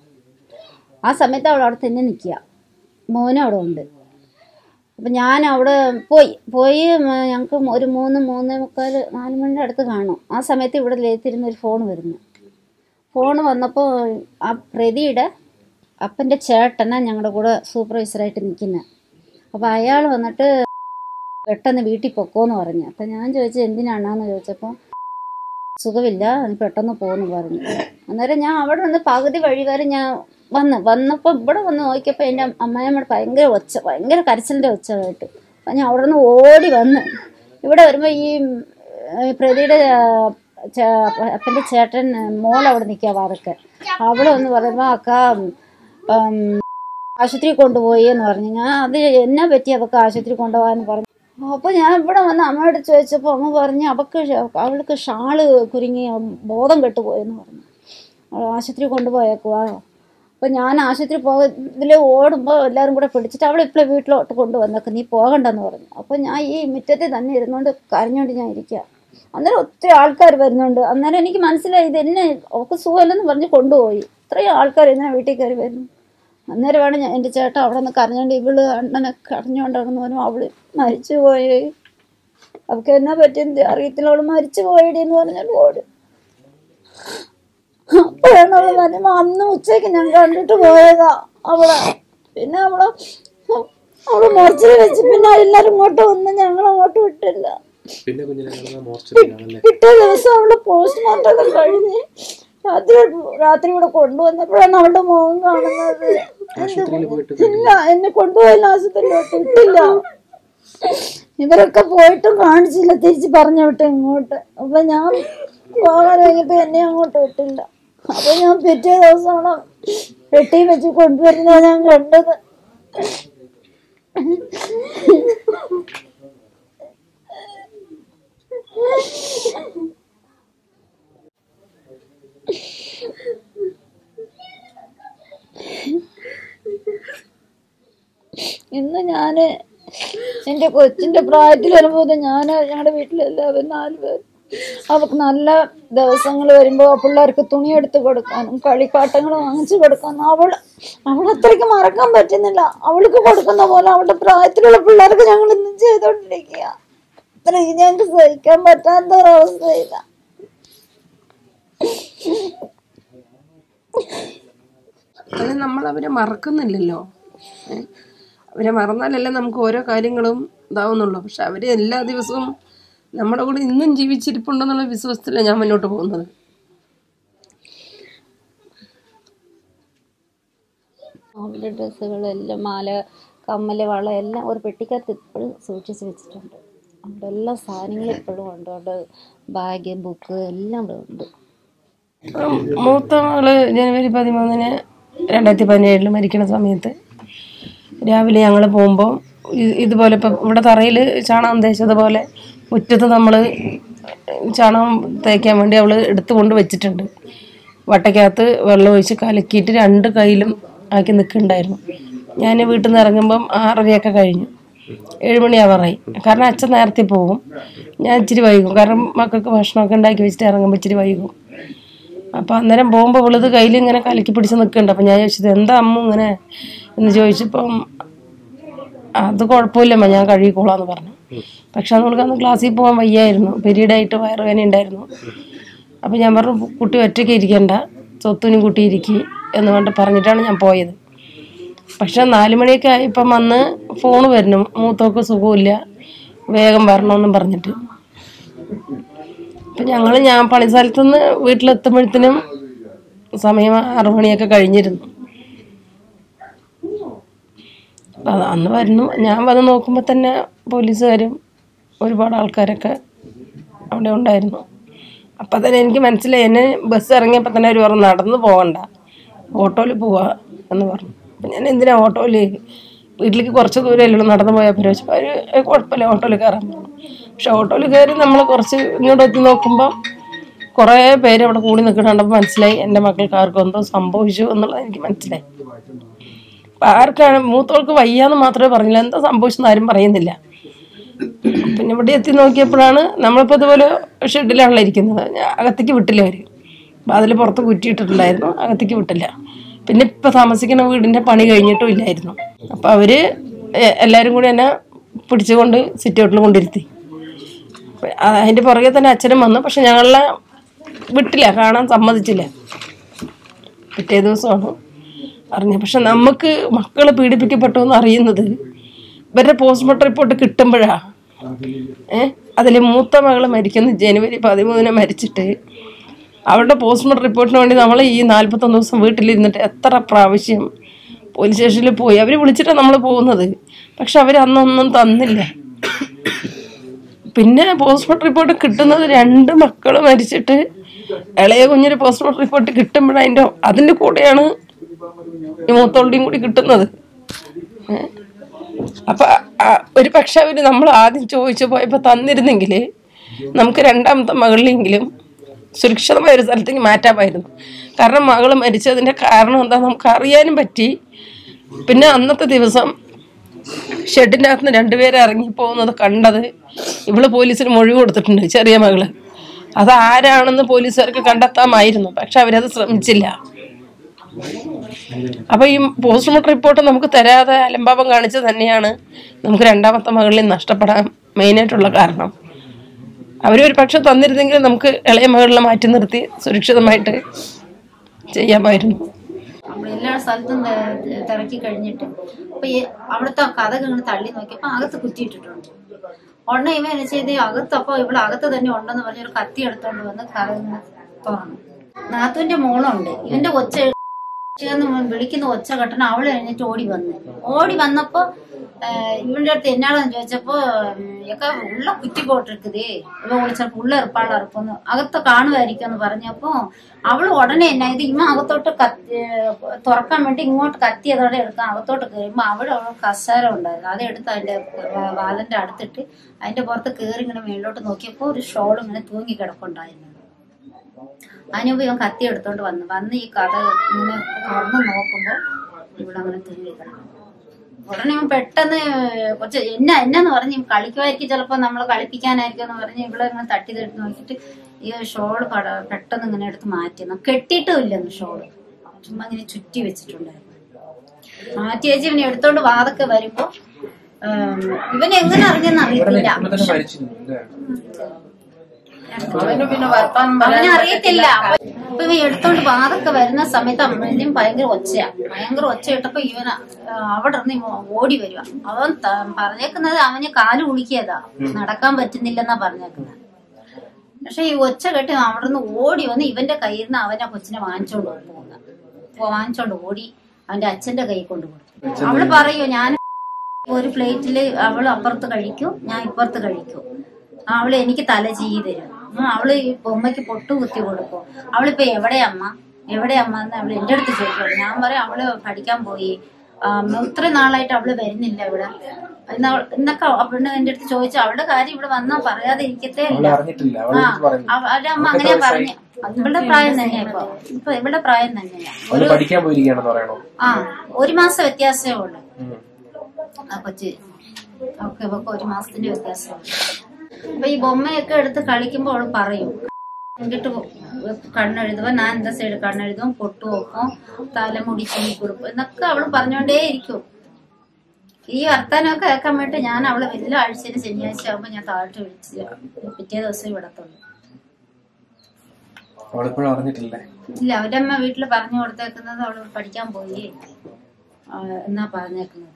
ആ സമയത്ത് അവൾ അവിടെ തന്നെ നിൽക്കുക മോനും അവിടെ ഉണ്ട് അപ്പം ഞാൻ അവിടെ പോയി പോയി ഞങ്ങൾക്ക് ഒരു മൂന്ന് മൂന്നേ മുക്കാൽ നാല് മണിയുടെ അടുത്ത് കാണും ആ സമയത്ത് ഇവിടെ ലേത്തിരുന്ന് ഒരു ഫോൺ വരുന്നു ഫോൺ വന്നപ്പോൾ ആ പ്രതിയുടെ അപ്പൻ്റെ ചേട്ടനാണ് ഞങ്ങളുടെ കൂടെ സൂപ്പർവൈസറായിട്ട് നിൽക്കുന്നത് അപ്പോൾ അയാൾ വന്നിട്ട് പെട്ടെന്ന് വീട്ടിൽ പൊക്കോന്ന് പറഞ്ഞു അപ്പം ഞാൻ ചോദിച്ചു എന്തിനാണെന്ന് ചോദിച്ചപ്പോൾ സുഖമില്ല നീ പെട്ടെന്ന് പോകുന്നു പറഞ്ഞു അന്നേരം ഞാൻ അവിടെ നിന്ന് പകുതി വഴി വരെ ഞാൻ വന്ന് വന്നപ്പോൾ ഇവിടെ വന്ന് നോക്കിയപ്പോൾ എൻ്റെ അമ്മായിയമ്മയുടെ ഭയങ്കര ഒച്ച ഭയങ്കര കരച്ചിലിൻ്റെ ഒച്ച കേട്ടു അപ്പം ഞാൻ അവിടെ നിന്ന് ഓടി വന്ന് ഇവിടെ വരുമ്പോൾ ഈ ഏ, പ്രതിയുടെ അപ്പൻ്റെ ചേട്ടൻ മോൾ അവിടെ നിൽക്കുക വാതൊക്കെ അവിടെ ഒന്ന് പറയുമ്പോൾ അക്ക ഉം, ആശുപത്രി കൊണ്ടുപോയി എന്ന് പറഞ്ഞു ഞാൻ അത് എന്നാ പറ്റി അവൾക്ക് ആശുപത്രി കൊണ്ടുപോകാന്ന് പറഞ്ഞു അപ്പോൾ ഞാൻ ഇവിടെ വന്ന് അമ്മയോട് ചോദിച്ചപ്പോൾ അമ്മ പറഞ്ഞു അവൾക്ക് ഷ- അവൾക്ക് ഷാള് കുരുങ്ങി ബോധം കെട്ടുപോയെന്ന് പറഞ്ഞു അവൾ ആശുപത്രി കൊണ്ടുപോയേക്കുവാ അപ്പോൾ ഞാൻ ആശുപത്രി പോക ഇതിൽ ഓടുമ്പോൾ എല്ലാവരും കൂടെ പിടിച്ചിട്ട് അവളെ ഇപ്പോൾ വീട്ടിലോട്ട് കൊണ്ടുവന്നേക്ക് നീ പോകണ്ടെന്ന് പറഞ്ഞു അപ്പോൾ ഞാൻ ഈ മുറ്റത്തിൽ തന്നെ ഇരുന്നുകൊണ്ട് കരഞ്ഞുകൊണ്ട് ഞാൻ ഇരിക്കുക അന്നേരം ഒത്തിരി ആൾക്കാർ വരുന്നുണ്ട് അന്നേരം എനിക്ക് മനസ്സിലായി ഇത് എന്നെ അവൾക്ക് സുഖമില്ലെന്ന് പറഞ്ഞ് കൊണ്ടുപോയി ഇത്രയും ആൾക്കാർ എന്തിനാ വീട്ടിൽ കയറി വരുന്നു അന്നേരമാണ് ഞാൻ എൻ്റെ ചേട്ടൻ അവിടെ നിന്ന് കരഞ്ഞോണ്ട് ഇവള് അണ്ണനെ കരഞ്ഞോണ്ടിറങ്ങുന്നു പറഞ്ഞു അവള് മരിച്ചു പോയി അവൾക്ക് എന്നാ പറ്റിയെന്ന് അറിയത്തില്ല അവള് മരിച്ചു പോയടി എന്ന് പറഞ്ഞാൽ ഓട് അപ്പോഴാണ് അവള് പറഞ്ഞ അന്ന് ഉച്ചയ്ക്ക് ഞാൻ കണ്ടിട്ട് പോയതാ അവളെ പിന്നെ അവളെ അവള് മോർച്ചറി വെച്ച് പിന്നെ എല്ലാരും ഇങ്ങോട്ട് വന്ന് ഞങ്ങൾ അങ്ങോട്ട് വിട്ടില്ല പിന്നെ കുഞ്ഞിനെ കാണുന്നത് മോർച്ചറിയിലാണല്ലേ പിറ്റേ ദിവസം അവള് പോസ്റ്റ്മോർട്ടം ഒക്കെ കഴിഞ്ഞ് രാത്രി രാത്രി ഇവിടെ കൊണ്ടുവന്നപ്പോഴാണ് അവളുടെ മുഖം കാണുന്നത് ആശുപത്രിയിൽ പോയിട്ട് ഇല്ല എന്നെ കൊണ്ടുപോയില്ല ആശുപത്രിയിലോട്ട് വിട്ടില്ല ഇവരൊക്കെ പോയിട്ടും കാണിച്ചില്ല തിരിച്ച് പറഞ്ഞു വിട്ട് ഇങ്ങോട്ട് അപ്പൊ ഞാൻ പോകാൻ കഴിഞ്ഞപ്പോ എന്നെ അങ്ങോട്ട് വിട്ടില്ല അപ്പൊ ഞാൻ പിറ്റേ ദിവസമാണ് പെട്ടി വെച്ച് കൊണ്ടുവരുന്നത് ഞാൻ കണ്ടത് ഇന്ന് ഞാൻ എൻ്റെ കൊച്ചിൻ്റെ പ്രായത്തിൽ വരുമ്പോൾ ഞാൻ ഞങ്ങളുടെ വീട്ടിലെല്ലാവരും നാല് പേർ അവൾക്ക് നല്ല ദിവസങ്ങൾ വരുമ്പോൾ പിള്ളേർക്ക് തുണി എടുത്ത് കൊടുക്കാനും കളിപ്പാട്ടങ്ങൾ വാങ്ങിച്ചു കൊടുക്കാനും അവൾ അവൾ അത്രയ്ക്ക് മറക്കാൻ പറ്റുന്നില്ല അവൾക്ക് കൊടുക്കുന്ന പോലെ അവളുടെ പ്രായത്തിലുള്ള പിള്ളേർക്ക് ഞങ്ങൾ ഇന്നും ചെയ്തുകൊണ്ടിരിക്കുക അത്രയ്ക്ക് ഞങ്ങൾക്ക് സഹിക്കാൻ പറ്റാത്ത ഒരവസ്ഥയില്ല അത് നമ്മൾ അവരെ മറക്കുന്നില്ലല്ലോ ഏ? അവരെ മറന്നാലല്ലേ നമുക്ക് ഓരോ കാര്യങ്ങളും ഇതാവുന്നുള്ളൂ പക്ഷെ അവര് എല്ലാ ദിവസവും നമ്മുടെ കൂടെ ഇന്നും ജീവിച്ചിരിപ്പുണ്ടെന്നുള്ള വിശ്വാസത്തിലാണ് ഞാൻ മുന്നോട്ട് പോകുന്നത് അവളുടെ ഡ്രസ്സുകളെല്ലാം മാല കമ്മല് വള എല്ലാം ഒരു പെട്ടിക്കകത്ത് ഇപ്പോഴും സൂക്ഷിച്ച് വെച്ചിട്ടുണ്ട് അവിടെ എല്ലാ സാധനങ്ങളും ഇപ്പോഴും ഉണ്ട് അവിടെ ബാഗ് ബുക്ക് എല്ലാം അവിടെ ഉണ്ട് മൂത്ത മകള് ജനുവരി പതിമൂന്നിന് രണ്ടായിരത്തി പതിനേഴിൽ മരിക്കുന്ന സമയത്ത് രാവിലെ ഞങ്ങൾ പോകുമ്പോൾ ഇതുപോലെ ഇപ്പം ഇവിടെ തറയിൽ ചാണകം തേച്ചതുപോലെ മുറ്റത്ത് നമ്മൾ ചാണകം തേക്കാൻ വേണ്ടി അവൾ എടുത്തു കൊണ്ട് വെച്ചിട്ടുണ്ട് വട്ടയ്ക്കകത്ത് വെള്ളം ഒഴിച്ച് കലക്കിയിട്ട് രണ്ട് കയ്യിലും ആക്കി നിൽക്കുന്നുണ്ടായിരുന്നു ഞാൻ വീട്ടിൽ നിന്ന് ഇറങ്ങുമ്പം ആറരയൊക്കെ കഴിഞ്ഞു ഏഴുമണിയാവാറായി കാരണം അച്ഛൻ നേരത്തെ പോകും ഞാൻ ഇച്ചിരി വൈകും കാരണം മക്കൾക്ക് ഭക്ഷണമൊക്കെ ഉണ്ടാക്കി വെച്ചിട്ട് ഇറങ്ങുമ്പോൾ ഇച്ചിരി വൈകും അപ്പം അന്നേരം പോകുമ്പോൾ ഇവളത് കയ്യിൽ ഇങ്ങനെ കലക്കി പിടിച്ച് നിൽക്കുന്നുണ്ട് അപ്പം ഞാൻ ചോദിച്ചത് എന്താ അമ്മ ഇങ്ങനെ എന്ന് ചോദിച്ചപ്പം അത് കുഴപ്പമില്ലമ്മ ഞാൻ കഴുകിക്കോളാന്ന് പറഞ്ഞു പക്ഷെ നമ്മൾക്ക് അന്ന് ക്ലാസ്സിൽ പോകാൻ വയ്യായിരുന്നു പീരീഡായിട്ട് വയറുവേന ഉണ്ടായിരുന്നു അപ്പം ഞാൻ പറഞ്ഞു കുട്ടി ഒറ്റയ്ക്ക് ഇരിക്കണ്ട സ്വത്തിനും കുട്ടി ഇരിക്കി എന്ന് പറഞ്ഞിട്ട് പറഞ്ഞിട്ടാണ് ഞാൻ പോയത് പക്ഷെ നാല് മണിയൊക്കെ ആയപ്പം വന്ന് ഫോൺ വരുന്നു മൂത്തോക്ക് സുഖമില്ല വേഗം വരണമെന്നും പറഞ്ഞിട്ട് അപ്പം ഞങ്ങൾ ഞാൻ പണി സ്ഥലത്തുനിന്ന് വീട്ടിലെത്തുമ്പോഴത്തേനും സമയം ആറു മണിയൊക്കെ കഴിഞ്ഞിരുന്നു അപ്പം അത് അന്ന് വരുന്നു ഞാൻ വന്ന് നോക്കുമ്പോൾ തന്നെ പോലീസുകാരും ഒരുപാട് ആൾക്കാരൊക്കെ അവിടെ ഉണ്ടായിരുന്നു അപ്പം തന്നെ എനിക്ക് മനസ്സിലായി എന്നെ ബസ് ഇറങ്ങിയപ്പോൾ തന്നെ അവർ പറഞ്ഞു നടന്ന് പോകണ്ട ഓട്ടോയിൽ പോവാ എന്ന് പറഞ്ഞു അപ്പം ഞാൻ എന്തിനാ ഓട്ടോയിൽ വീട്ടിലേക്ക് കുറച്ച് ദൂരമല്ലോ നടന്ന് പോയാൽ പോലും വെച്ചപ്പോൾ അവർ കുഴപ്പമില്ല ഓട്ടോയിൽ കയറാൻ പറഞ്ഞു പക്ഷെ ഓട്ടോയിൽ കയറി നമ്മൾ കുറച്ച് ഇങ്ങോട്ട് എത്തി നോക്കുമ്പോൾ കുറേ പേര് അവിടെ കൂടി നിൽക്കുന്ന കണ്ടപ്പോൾ മനസ്സിലായി എൻ്റെ മക്കൾക്ക് ആർക്കും എന്തോ സംഭവിച്ചു എന്നുള്ളത് എനിക്ക് മനസ്സിലായി അപ്പം ആർക്കാണ് മൂത്തോൾക്ക് വയ്യാന്ന് മാത്രമേ പറഞ്ഞില്ല എന്താ സംഭവിച്ചെന്ന് ആരും പറയുന്നില്ല പിന്നെ ഇവിടെ എത്തി നോക്കിയപ്പോഴാണ് നമ്മളിപ്പോൾ ഇതുപോലെ ഷെഡിലാണല്ലോ ഇരിക്കുന്നത് ഞാൻ അകത്തേക്ക് വിട്ടില്ല അവർ അപ്പം അതിൽ പുറത്ത് കുറ്റിയിട്ടിട്ടുണ്ടായിരുന്നു അകത്തേക്ക് വിട്ടില്ല പിന്നെ ഇപ്പം താമസിക്കുന്ന വീടിൻ്റെ പണി കഴിഞ്ഞിട്ടും ഇല്ലായിരുന്നു അപ്പം അവർ എല്ലാവരും കൂടി എന്നെ പിടിച്ചുകൊണ്ട് സിറ്റൗട്ടിൽ കൊണ്ടിരുത്തി അതിൻ്റെ പുറകെ തന്നെ അച്ഛനും വന്നു പക്ഷെ ഞങ്ങളെ വിട്ടില്ല കാണാൻ സമ്മതിച്ചില്ല പിറ്റേ ദിവസമാണ് അറിഞ്ഞത് പക്ഷെ നമുക്ക് മക്കൾ പീഡിപ്പിക്കപ്പെട്ടു എന്ന് അറിയുന്നത് ഇവരുടെ പോസ്റ്റ്മോർട്ടം റിപ്പോർട്ട് കിട്ടുമ്പോഴാ ഏ അതിൽ മൂത്ത മകൾ മരിക്കുന്ന ജനുവരി പതിമൂന്നിന് മരിച്ചിട്ട് അവരുടെ പോസ്റ്റ്മോർട്ടം റിപ്പോർട്ടിന് വേണ്ടി നമ്മൾ ഈ നാൽപ്പത്തൊന്ന് ദിവസം വീട്ടിലിരുന്നിട്ട് എത്ര പ്രാവശ്യം പോലീസ് സ്റ്റേഷനിൽ പോയി അവർ വിളിച്ചിട്ടാണ് നമ്മൾ പോകുന്നത് പക്ഷെ അവർ അന്നൊന്നും തന്നില്ല പിന്നെ പോസ്റ്റ്മോർട്ടം റിപ്പോർട്ട് കിട്ടുന്നത് രണ്ട് മക്കൾ മരിച്ചിട്ട് ഇളയ കുഞ്ഞിന് പോസ്റ്റ്മോർട്ടം റിപ്പോർട്ട് കിട്ടുമ്പോഴതിൻ്റെ അതിൻ്റെ കൂടെയാണ് ഈ മൂത്തോളുടെയും കൂടി കിട്ടുന്നത് ഏ? അപ്പൊ ആ- ഒരു പക്ഷെ അവര് നമ്മൾ ആദ്യം ചോദിച്ചു പോയപ്പോ തന്നിരുന്നെങ്കിൽ നമുക്ക് രണ്ടാമത്തെ മകളിലെങ്കിലും സുരക്ഷിതമായ ഒരു സ്ഥലത്തേക്ക് മാറ്റാമായിരുന്നു കാരണം മകള് മരിച്ചതിന്റെ കാരണം എന്താ നമുക്ക് അറിയാനും പറ്റി പിന്നെ അന്നത്തെ ദിവസം ഷെഡിൻ്റെ അകത്ത് നിന്ന് രണ്ടുപേരെ ഇറങ്ങി പോകുന്നത് കണ്ടത് ഇവള് പോലീസിന് മൊഴി കൊടുത്തിട്ടുണ്ട് ചെറിയ മകള് അത് ആരാണെന്ന് പോലീസുകാർക്ക് കണ്ടെത്താമായിരുന്നു പക്ഷെ അവരത് ശ്രമിച്ചില്ല അപ്പൊ ഈ പോസ്റ്റ്മോർട്ടം റിപ്പോർട്ട് നമുക്ക് തരാതെ അലംഭാവം കാണിച്ചത് തന്നെയാണ് നമുക്ക് രണ്ടാമത്തെ മകളിൽ നഷ്ടപ്പെടാൻ മെയിനായിട്ടുള്ള കാരണം അവരൊരു പക്ഷെ തന്നിരുന്നെങ്കിൽ നമുക്ക് ഇളയ മകളിലെ മാറ്റി നിർത്തി സുരക്ഷിതമായിട്ട് ചെയ്യാമായിരുന്നു നമ്മൾ എല്ലാ സ്ഥലത്തും തെ- തിരക്കി കഴിഞ്ഞിട്ട് അപ്പൊ ഈ അവിടുത്തെ കഥ ഇങ്ങനെ തള്ളി നോക്കിയപ്പോ അകത്ത് കുത്തിയിട്ടിട്ടുണ്ട് ഉടനെ ഇവൻ എന്നെ ചെയ്ത് അകത്ത് അപ്പൊ ഇവിടെ അകത്ത് തന്നെ ഉണ്ടെന്ന് പറഞ്ഞൊരു കത്തി എടുത്തോണ്ട് വന്ന് കഥ ഇങ്ങനെ തുറന്നു നാത്തുവിന്റെ മോളുണ്ട് ഇവന്റെ ഒച്ച എന്ന് വിളിക്കുന്ന ഒച്ച കെട്ടണം അവള് കഴിഞ്ഞിട്ട് ഓടി വന്നു ഓടി വന്നപ്പോ ஆஹ் இவன்ட அடுத்து என்னடான்னு ചോദിച്ചപ്പോ ഒക്കെ ഉള്ള കുറ്റി പോട്ടിരിക്കുതേ ഇവ വിളിച്ചപ്പോ ഉള്ള ഇറപ്പാളാ ഇറപ്പൊന്ന് അകത്ത് കാണുമായിരിക്കും എന്ന് പറഞ്ഞപ്പോ അവള് ഉടനെ എന്നാ ഇത് ഇമ്മ അകത്തോട്ട് കത്തി തുറക്കാൻ വേണ്ടി ഇങ്ങോട്ട് കത്തി അതോടെ എടുക്കാൻ അകത്തോട്ട് കയറുമ്പോ അവിടെ അവൾ കസാര ഉണ്ടായിരുന്നു അത് എടുത്ത് അതിന്റെ വാ- വാതിന്റെ അടുത്തിട്ട് അതിന്റെ പുറത്ത് കയറി ഇങ്ങനെ മേളിലോട്ട് നോക്കിയപ്പോ ഒരു ഷോൾ ഇങ്ങനെ തൂങ്ങി കിടപ്പുണ്ടായിരുന്നു അതിനുമ്പ് ഇവൻ കത്തി എടുത്തോണ്ട് വന്നു വന്ന് ഈ കഥ ഇങ്ങനെ തുറന്ന് നോക്കുമ്പോ ഇവിടെ അങ്ങനെ തൂങ്ങി കിടക്കും ഉടനെ ഇവൻ പെട്ടെന്ന് കുറച്ച് എന്നാ എന്നാന്ന് പറഞ്ഞ് കളിക്കുമായിരിക്കും ചിലപ്പോ നമ്മളെ കളിപ്പിക്കാനായിരിക്കും എന്ന് പറഞ്ഞ് ഇവിടെ ഇങ്ങനെ തട്ടി തട്ടി നോക്കിയിട്ട് ഈ ഷോള് പട പെട്ടെന്ന് ഇങ്ങനെ എടുത്ത് മാറ്റി കെട്ടിയിട്ടും ഇല്ലെന്ന് ഷോള് ചുമ്മാ ഇങ്ങനെ ചുറ്റി വെച്ചിട്ടുണ്ടായിരുന്നു മാറ്റി വെച്ച് ഇവനെ എടുത്തോണ്ട് വാതൊക്കെ വരുമ്പോ ഉം, ഇവൻ എങ്ങനെ അറിഞ്ഞെന്ന് അറിയത്തില്ല പക്ഷെ അവന് പിന്നെ വർത്താനം അവനെ അറിയത്തില്ല അപ്പൊ ഇവ എടുത്തോണ്ട് വാതൊക്കെ വരുന്ന സമയത്ത് അവനും ഭയങ്കര ഒച്ചയാ ഭയങ്കര ഒച്ച ഇട്ടപ്പോ ഇവൻ അവിടെ നിന്ന് ഇവൻ ഓടി വരുക അവൻ ത- പറഞ്ഞേക്കുന്നത് അവന് കാല് കുളിക്കിയതാ നടക്കാൻ പറ്റുന്നില്ലെന്നാ പറഞ്ഞേക്കുന്നത് പക്ഷെ ഈ ഒച്ച കെട്ടി അവിടെ നിന്ന് ഓടി വന്ന് ഇവന്റെ കയ്യിൽ നിന്ന് അവനെ കൊച്ചിനെ വാങ്ങിച്ചോണ്ട് പോകുന്നത് അപ്പൊ വാങ്ങിച്ചോണ്ട് ഓടി അവന്റെ അച്ഛന്റെ കൈ കൊണ്ട് കൊടുത്തു അവള് പറയോ ഞാൻ ഒരു പ്ലേറ്റില് അവള് അപ്പുറത്ത് കഴിക്കും ഞാൻ ഇപ്പുറത്ത് കഴിക്കും അവള് എനിക്ക് തല ചെയ്ത് തരും ഉം, അവള് ഈ ബൊമ്മയ്ക്ക് പൊട്ടു കുത്തി കൊടുക്കും അവളിപ്പോ എവിടെ അമ്മ എവിടെ അമ്മ എന്ന് അവള് എന്റെ അടുത്ത് ചോദിക്കും ഞാൻ പറയും അവള് പഠിക്കാൻ പോയി ആ, ഇത്രയും നാളായിട്ട് അവള് വരുന്നില്ല ഇവിടെ ഇന്ന് അവൾ- ഇന്നൊക്കെ ആ പെണ്ണ് എന്റെ അടുത്ത് ചോദിച്ചു അവളുടെ കാര്യം ഇവിടെ വന്നാ പറയാതെ ഇരിക്കത്തേ ഇല്ല അറിഞ്ഞിട്ടില്ല അവളെ ആ അടുത്ത് പറഞ്ഞു അവ- അവരുടെ അമ്മ അങ്ങനെയാ പറഞ്ഞു ഇവളുടെ പ്രായം തന്നെയാ ഇപ്പൊ ഇപ്പൊ ഇവളുടെ പ്രായം തന്നെയാ അവള് പഠിക്കാൻ പോയിരിക്കുകയാണെന്ന് പറയണോ ആ ഒരു മാസം വ്യത്യാസമേ ഉള്ളു ഉം. ആ കൊച്ച് ഒക്കെ ഇവക്ക് ഒരു മാസത്തിന്റെ വ്യത്യാസമുണ്ട് അപ്പൊ ഈ ബൊമ്മയൊക്കെ എടുത്ത് കളിക്കുമ്പോ അവള് പറയും എന്നിട്ട് കണ്ണെഴുതുമ്പോ ഞാൻ എന്താ സൈഡ് കണ്ണെഴുതും പൊട്ടു വെക്കും തലമുടി ചീനി കൊടുക്കും എന്നൊക്കെ അവള് പറഞ്ഞോണ്ടേ ഇരിക്കും ഈ വർത്താനമൊക്കെ കേൾക്കാൻ വേണ്ടി ഞാൻ അവളെ വലിയ ആഴ്ചയിൽ ശനിയാഴ്ച ആകുമ്പോ ഞാൻ താഴ്ത്തി വിളിച്ച് പിറ്റേ ദിവസം ഇവിടത്തുള്ളൂ അവളിപ്പോഴും അറിഞ്ഞിട്ടില്ലേ ഇല്ല അവരുടെ അമ്മ വീട്ടിൽ പറഞ്ഞു കൊടുത്തേക്കുന്നത് അവള് പഠിക്കാൻ പോയി ആ, എന്നാ പറഞ്ഞേക്കുന്നത്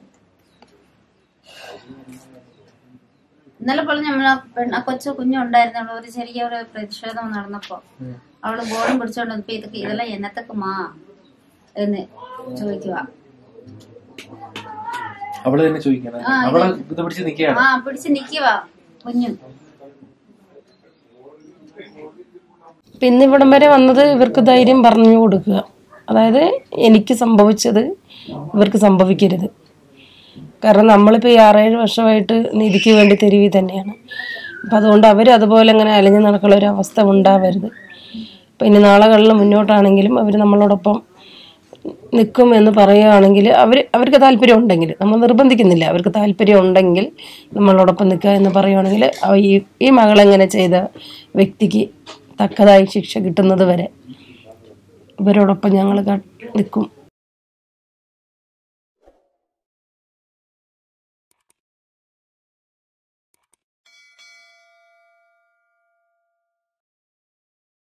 ഇന്നലെ പോലെ നമ്മളെ പെണ്ണ് ആ കൊച്ചു കുഞ്ഞുണ്ടായിരുന്നുള്ളൂ ഒരു ചെറിയ ഒരു പ്രതിഷേധം നടന്നപ്പോ അവള് ബോളും പിടിച്ചോണ്ട് വന്നപ്പോ ഇതൊക്കെ ഇതെല്ലാം എന്നത്തൊക്കെ മാ എന്ന് ചോദിക്കുക അവള് തന്നെ ചോദിക്കണേ ആ, അവളെ ഇത് പിടിച്ച് നിക്കുകയാണ് ആ പിടിച്ച് നിക്കുക കുഞ്ഞും പിന്നെ ഇവിടം വരെ വന്നത് ഇവർക്ക് ധൈര്യം പറഞ്ഞു കൊടുക്കുക അതായത് എനിക്ക് സംഭവിച്ചത് ഇവർക്ക് സംഭവിക്കരുത് കാരണം നമ്മളിപ്പോൾ ഈ ആറേഴ് വർഷമായിട്ട് നീതിക്ക് വേണ്ടി തെരുവി തന്നെയാണ് അപ്പം അതുകൊണ്ട് അവർ അതുപോലെ അങ്ങനെ അലഞ്ഞു നടക്കുന്ന ഒരു അവസ്ഥ ഉണ്ടാവരുത് അപ്പം ഇനി നാളുകളിൽ മുന്നോട്ടാണെങ്കിലും അവർ നമ്മളോടൊപ്പം നിൽക്കും എന്ന് പറയുകയാണെങ്കിൽ അവർ അവർക്ക് താല്പര്യം ഉണ്ടെങ്കിൽ നമ്മൾ നിർബന്ധിക്കുന്നില്ല അവർക്ക് താല്പര്യം ഉണ്ടെങ്കിൽ നമ്മളോടൊപ്പം നിൽക്കുക എന്ന് പറയുകയാണെങ്കിൽ അവ- ഈ ഈ മകളെങ്ങനെ ചെയ്ത വ്യക്തിക്ക് തക്കതായി ശിക്ഷ കിട്ടുന്നത് വരെ ഇവരോടൊപ്പം ഞങ്ങൾ നിൽക്കും